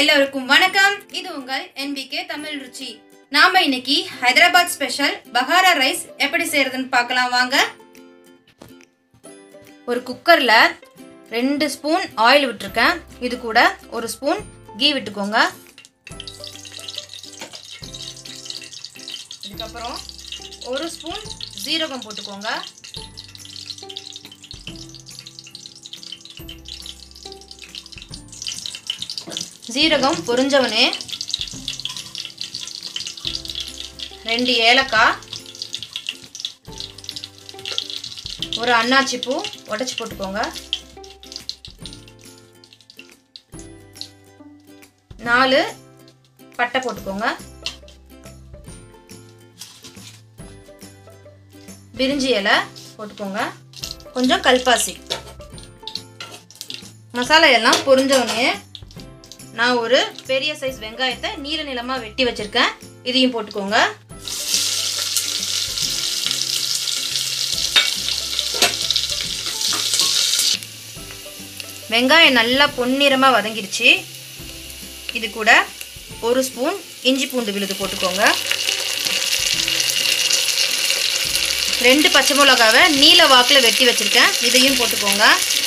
எல்லோருக்கும் வணக்கம் இது உங்கள் என்பிகே தமிழ் ருச்சி நாம இன்னைக்கு ஹைதராபாத் ஸ்பெஷல் பகாரா ரைஸ் எப்படி செய்யறதுன்னு பார்க்கலாம் வாங்க ஒரு குக்கர்ல ரெண்டு ஸ்பூன் ஆயில் விட்டுருக்கேன் இது கூட ஒரு ஸ்பூன் கீ விட்டுக்கோங்க இதுக்கப்புறம் ஒரு ஸ்பூன் ஜீரகம் போட்டுக்கோங்க ஜீரகம் பொரிஞ்சவனே ரெண்டு ஏலக்காய் ஒரு அன்னாச்சி பூ உடச்சி போட்டுக்கோங்க நாலு பட்டை போட்டுக்கோங்க பிரிஞ்சி இலை போட்டுக்கோங்க கொஞ்சம் கல்பாசி மசாலா எல்லாம் பொரிஞ்சவனே நான் ஒரு பெரிய சைஸ் வெங்காயத்தை நீல நிலமாக வெட்டி வச்சுருக்கேன் இதையும் போட்டுக்கோங்க வெங்காயம் நல்லா பொன்னிறமாக வதங்கிடுச்சு இது கூட ஒரு ஸ்பூன் இஞ்சி பூண்டு விழுது போட்டுக்கோங்க ரெண்டு பச்சை மிளகாவை நீல வாக்கில் வெட்டி வச்சுருக்கேன் இதையும் போட்டுக்கோங்க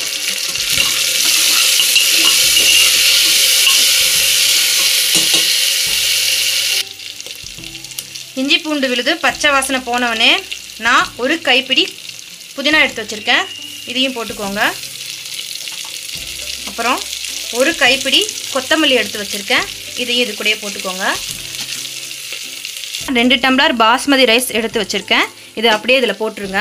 இஞ்சி பூண்டு விழுது பச்சை வாசனை போனவனே நான் ஒரு கைப்பிடி புதினா எடுத்து வச்சுருக்கேன் இதையும் போட்டுக்கோங்க அப்புறம் ஒரு கைப்பிடி கொத்தமல்லி எடுத்து வச்சுருக்கேன் இதையும் இது கூடயே போட்டுக்கோங்க ரெண்டு டம்ளர் பாஸ்மதி ரைஸ் எடுத்து வச்சுருக்கேன் இதை அப்படியே இதில் போட்டுருங்க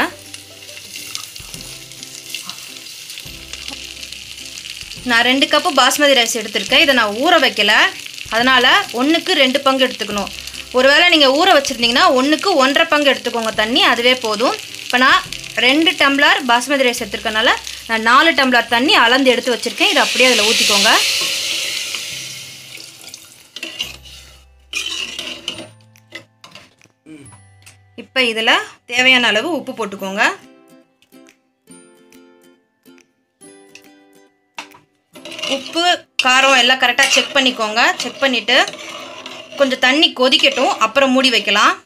நான் ரெண்டு கப்பு பாஸ்மதி ரைஸ் எடுத்திருக்கேன் இதை நான் ஊற வைக்கல அதனால் ஒன்றுக்கு ரெண்டு பங்கு எடுத்துக்கணும் ஒருவேளை நீங்கள் ஊற வச்சுருந்தீங்கன்னா ஒன்றுக்கு ஒன்றரை பங்கு எடுத்துக்கோங்க தண்ணி அதுவே போதும் இப்போ நான் ரெண்டு டம்ளர் பாஸ்மதி ரைஸ் எடுத்துருக்கனால நான் நாலு டம்ளர் தண்ணி அளந்து எடுத்து வச்சுருக்கேன் இதை அப்படியே அதில் ஊற்றிக்கோங்க இப்போ இதில் தேவையான அளவு உப்பு போட்டுக்கோங்க உப்பு காரம் எல்லாம் கரெக்டாக செக் பண்ணிக்கோங்க செக் பண்ணிவிட்டு கொஞ்சம் தண்ணி கொதிக்கட்டும் அப்புறம் மூடி வைக்கலாம்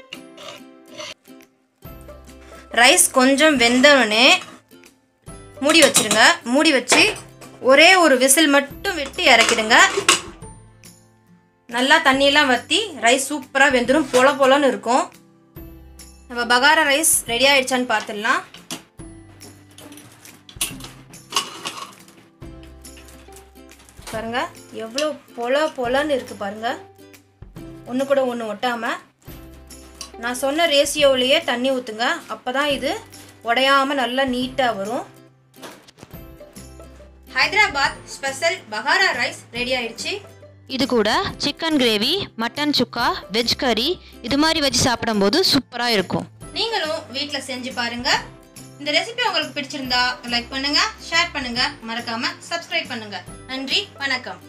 ரைஸ் கொஞ்சம் வெந்தவுடனே மூடி வச்சிருங்க மூடி வச்சு ஒரே ஒரு விசில் மட்டும் விட்டு இறக்கிடுங்க நல்லா தண்ணியெல்லாம் வற்றி ரைஸ் சூப்பராக வெந்துடும் பொல பொலன்னு இருக்கும் நம்ம பகாரா ரைஸ் ரெடி ஆயிடுச்சான்னு பார்த்துடலாம் பாருங்க எவ்வளோ பொல பொலன்னு இருக்குது பாருங்க ஒன்று கூட ஒன்று ஒட்டாமல் நான் சொன்ன ரேசியோவிலேயே தண்ணி ஊற்றுங்க அப்போ தான் இது உடையாமல் நல்லா நீட்டாக வரும் Hyderabad special bagara rice ready ஆயிடுச்சு இது கூட chicken gravy mutton sukka veg கறி இது மாதிரி வச்சு சாப்பிடும்போது சூப்பராக இருக்கும் நீங்களும் வீட்டில் செஞ்சு பாருங்க இந்த ரெசிபி உங்களுக்கு பிடிச்சிருந்தா லைக் பண்ணுங்க ஷேர் பண்ணுங்க மறக்காம சப்ஸ்கிரைப் பண்ணுங்க நன்றி வணக்கம்